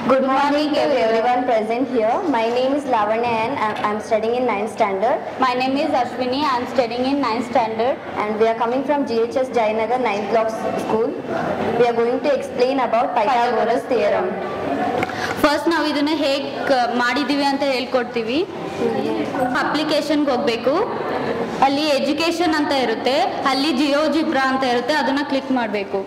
Good morning to everyone present here. My name is Lavanya and I'm- I'm studying in 9th standard My name is Ashwini. I am studying in 9th standard. and we are coming from GHS Jayanagar 9th block s- school. We are going to explain about Pythagoras theorem. First ನಾವು ಇದನ್ನ ಹೇಗೆ ಮಾಡಿದ್ದೀವಿ ಅಂತ ಹೇಳ್ಕೊಡ್ತೀವಿ ಅಪ್ಲಿಕೇಶನ್ಗೆ ಹೋಗಬೇಕು ಅಲ್ಲಿ education ಅಂತ ಇರುತ್ತೆ ಅಲ್ಲಿ ಜಿಯೋ ಜಿಬ್ರಾ ಅಂತ ಇರುತ್ತೆ ಅದನ್ನ ಕ್ಲಿಕ್ ಮಾಡಬೇಕು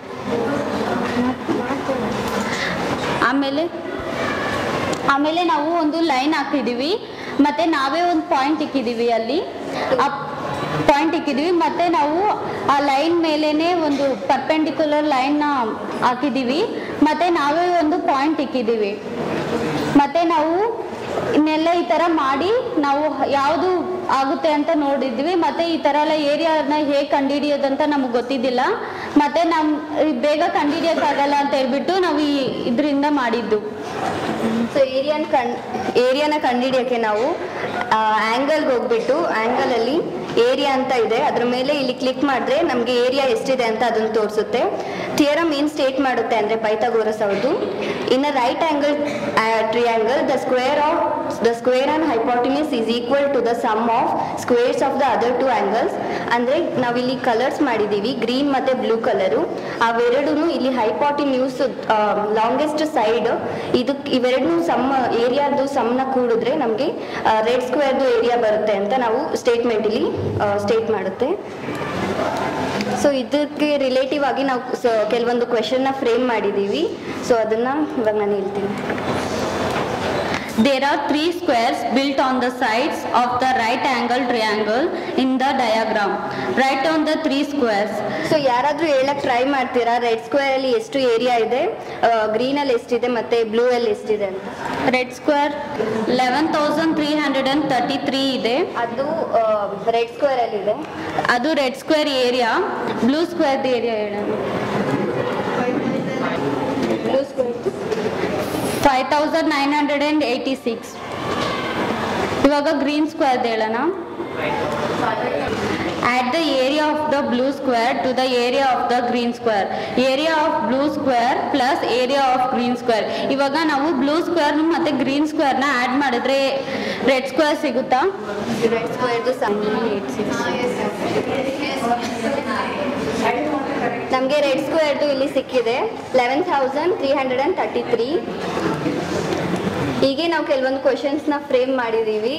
ಆಮೇಲೆ ಆಮೇಲೆ ನಾವು ಒಂದು ಲೈನ್ ಹಾಕಿದ್ದೀವಿ ಮತ್ತೆ ನಾವೇ ಒಂದು ಪಾಯಿಂಟ್ ಇಕ್ಕಿದ್ದೀವಿ ಅಲ್ಲಿ ಆ ಪಾಯಿಂಟ್ ಇಕ್ಕಿದ್ದೀವಿ ಮತ್ತೆ ನಾವು ಆ ಲೈನ್ ಮೇಲೇನೆ ಒಂದು ಪರ್ಪೆಂಡಿಕ್ಯುಲರ್ ಲೈನ್ನ ಹಾಕಿದ್ದೀವಿ ಮತ್ತೆ ನಾವೇ ಒಂದು ಪಾಯಿಂಟ್ ಇಕ್ಕಿದ್ದೀವಿ ಮತ್ತೆ ನಾವು ಇನ್ನೆಲ್ಲ ಈ ಥರ ಮಾಡಿ ನಾವು ಯಾವುದು ಆಗುತ್ತೆ ಅಂತ ನೋಡಿದ್ವಿ ಮತ್ತೆ ಈ ಥರ ಎಲ್ಲ ಏರಿಯಾನ ಹೇಗೆ ಕಂಡುಹಿಡಿಯೋದಂತ ನಮಗೆ ಗೊತ್ತಿದ್ದಿಲ್ಲ ಮತ್ತೆ ನಮ್ ಬೇಗ ಕಂಡುಹಿಡಿಯೋಕ್ಕಾಗಲ್ಲ ಅಂತ ಹೇಳ್ಬಿಟ್ಟು ನಾವು ಈ ಇದರಿಂದ ಮಾಡಿದ್ದು ಸೊ ಏರಿಯಾನ ಕಣ್ ಏರಿಯಾನ ಕಂಡುಹಿಡಿಯೋಕ್ಕೆ ನಾವು ಆ್ಯಂಗಲ್ಗೆ ಹೋಗ್ಬಿಟ್ಟು ಆ್ಯಂಗಲಲ್ಲಿ ಏರಿಯಾ ಅಂತ ಇದೆ ಅದ್ರ ಮೇಲೆ ಇಲ್ಲಿ ಕ್ಲಿಕ್ ಮಾಡಿದ್ರೆ ನಮಗೆ ಏರಿಯಾ ಎಷ್ಟಿದೆ ಅಂತ ಅದನ್ನು ತೋರಿಸುತ್ತೆ ಥಿಯರಮ್ ಏನು ಸ್ಟೇಟ್ ಮಾಡುತ್ತೆ ಅಂದರೆ ಪೈಥಾಗೋರಸ್ ಅವ್ರದ್ದು in a right angle triangle the square of the square and hypotenuse is equal to the sum of squares of the other two angles ಅಂದರೆ ನಾವಿಲ್ಲಿ ಕಲರ್ಸ್ ಮಾಡಿದ್ದೀವಿ ಗ್ರೀನ್ ಮತ್ತು ಬ್ಲೂ ಕಲರು ಅವೆರಡೂ ಇಲ್ಲಿ ಹೈಪಾಟಿನ್ಯೂಸ್ ಲಾಂಗೆಸ್ಟ್ ಸೈಡ್ ಇದು ಇವೆರಡೂ some ಏರಿಯಾದು ಸಮ್ನ ಕೂಡಿದ್ರೆ ನಮಗೆ red ಸ್ಕ್ವೇರ್ದು area ಬರುತ್ತೆ ಅಂತ ನಾವು ಸ್ಟೇಟ್ಮೆಂಟ್ ಇಲ್ಲಿ ಸ್ಟೇಟ್ ಮಾಡುತ್ತೆ ಸೊ ಇದಕ್ಕೆ ರಿಲೇಟಿವ್ ಆಗಿ ನಾವು ಸ- ಕೆಲವೊಂದು ಕ್ವೆಶನ್ನ ಫ್ರೇಮ್ ಮಾಡಿದ್ದೀವಿ ಸೊ ಅದನ್ನ ಇವಾಗ ನಾನು ಹೇಳ್ತೀನಿ There are three squares built on the sides of the right angle triangle in the diagram. Write down the three squares. So ಯಾರಾದರೂ ಹೇಳಕ್ ಟ್ರೈ ಮಾಡ್ತೀರಾ ರೆಡ್ ಸ್ಕ್ವೇರ್ ಅಲ್ಲಿ ಎಷ್ಟು ಏರಿಯಾ ಇದೆ ಗ್ರೀನ್ ಅಲ್ಲಿ ಎಷ್ಟಿದೆ ಮತ್ತೆ ಬ್ಲೂ ಅಲ್ಲಿ ಎಷ್ಟಿದೆ ಅಂತ Red square 11,333 ಇದೆ ಅದು ರೆಡ್ ಸ್ಕ್ವೇರ್ ಅಲ್ಲಿ ಇದೆ ಅದು red square area blue square area ಹೇಳೋಣ blue square five thousand nine hundred and eighty six ಇವಾಗ ಗ್ರೀನ್ ಸ್ಕ್ವೇರ್ ಹೇಳೋಣ at the area of the blue square to the area of the green square area of blue square plus area of green square ಇವಾಗ ನಾವು blue square ಮತ್ತೆ green ಸ್ಕ್ವೇರ್ನ add ಮಾಡಿದ್ರೆ red square ಸಿಗುತ್ತಾ red ಸ್ಕ್ವೇರ್ದು ನಮಗೆ red ಸ್ಕ್ವೇರ್ದು ಇಲ್ಲಿ ಸಿಕ್ಕಿದೆ eleven thousand three hundred and thirty three ಹೀಗೆ ನಾವು ಕೆಲವೊಂದು ಕ್ವಶನ್ಸ್ನ ಫ್ರೇಮ್ ಮಾಡಿದ್ದೀವಿ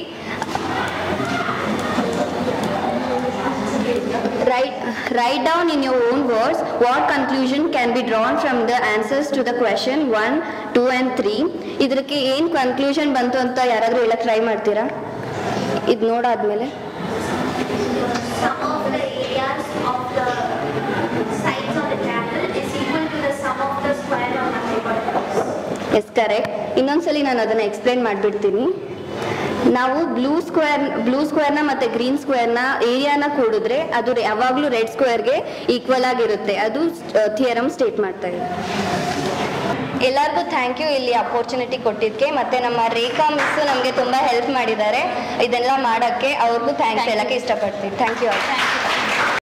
write write down in your own words what conclusion can be drawn from the answers to the question 1 2 and 3 ಇದಕ್ಕೆ ಏನು ಕನ್ಕ್ಲೂಷನ್ ಬಂತು ಅಂತ ಯಾರಾದರೂ ಹೇಳಕ್ ಟ್ರೈ ಮಾಡ್ತೀರಾ ಇದು ನೋಡಾದ್ಮೇಲೆ sum of the areas of the sides of the triangle is equal to the sum of the square of the hypotenuse. Yes correct ಇನ್ನೊಂದ್ಸಲಿ ನಾನು ಅದನ್ನು ಎಕ್ಸ್ಪ್ಲೈನ್ ಮಾಡಿಬಿಡ್ತೀನಿ ನಾವು ಬ್ಲೂ ಸ್ಕ್ವೇರ್ ಬ್ಲೂ ಸ್ಕ್ವೇರ್ನ ಮತ್ತು ಗ್ರೀನ್ ಸ್ಕ್ವೇರ್ನ ಏರಿಯಾನ ಕೂಡಿದ್ರೆ ಅದು ರೆ- ಯಾವಾಗಲೂ ರೆಡ್ ಸ್ಕ್ವೇರ್ಗೆ ಈಕ್ವಲ್ ಆಗಿರುತ್ತೆ ಅದು ಥಿಯರಮ್ ಸ್ಟೇಟ್ ಮಾಡ್ತಾ ಇದೆ ಎಲ್ಲರಿಗೂ ಥ್ಯಾಂಕ್ ಯು ಇಲ್ಲಿ ಅಪೋರ್ಚುನಿಟಿ ಕೊಟ್ಟಿದ್ದಕ್ಕೆ ಮತ್ತು ನಮ್ಮ ರೇಖಾ ಮಿಸ್ ನಮಗೆ ತುಂಬ ಹೆಲ್ಪ್ ಮಾಡಿದ್ದಾರೆ ಇದೆಲ್ಲ ಮಾಡೋಕ್ಕೆ ಅವ್ರಿಗೂ ಥ್ಯಾಂಕ್ಸ್ ಹೇಳಕ್ಕೆ ಇಷ್ಟಪಡ್ತೀನಿ ಥ್ಯಾಂಕ್ ಯು